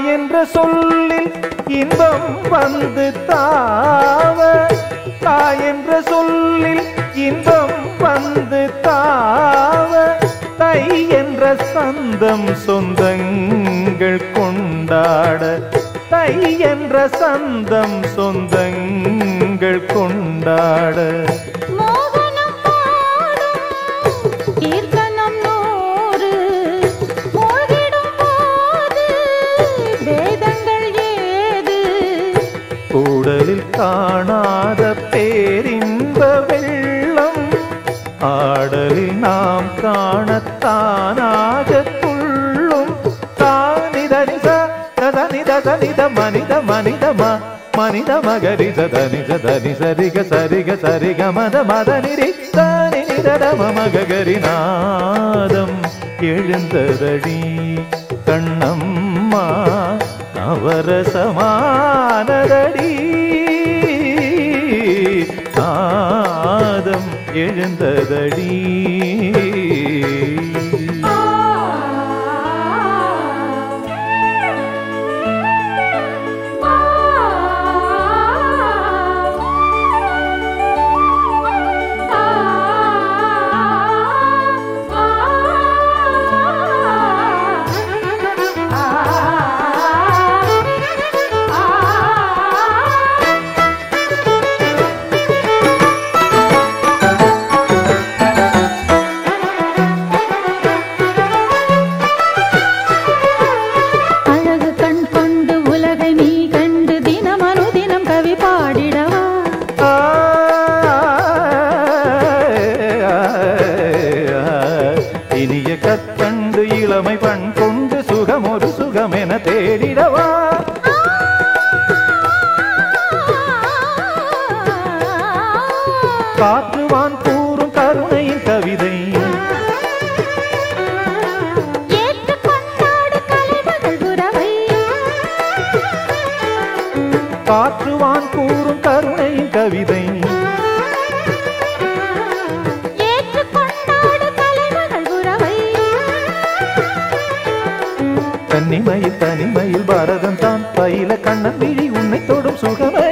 என்ற சொல்லில் இன்பம் வந்து தாவ தாய் என்ற சொல்லில் இன்பம் வந்து தாவ தை என்ற சந்தம் சொந்தங்கள் கொண்டாட தை என்ற சந்தம் சொந்தங்கள் கொண்டாட மோகனம் பாடும் கீர்த்தனம் நூறு மூழ்கிடும் போது வேதங்கள் ஏது கூடலில் காணாத பேரின்ப வெள்ளம் ஆடலில் நாம் காணத்தானாக துள்ளும் தானிதனித தனித தனித மனித மனிதம மனித மகரித தனித தனி சரிக சரிக சரிக மத மத நிரி தனி நிதம மகரி நாதம் எழுந்ததடி கண்ணம்மா நவரசமானதடி நாதம் எழுந்ததடி அழகு கண் கொண்டு உலகை நீ கண்டு தினம் அனுதினம் கவி பாடிடவா இனிய கற்கண்டு இளமை பண் கொண்டு சுகம் ஒரு சுகம் என தேடிடவா காற்றுவான் கூறும் கருணையின் கவிதை ஏற்றுக் கொண்டாடு கலைமகள் உறவை காற்றுவான் கூறும் கருணையின் கவிதை ஏற்றுக் கொண்டாடு கலைமகள் உறவை தன்னிமையில் தனிமையில் பாரதம் தான் பயில கண்ணன் விழி உன்னை தொடும் சுகமே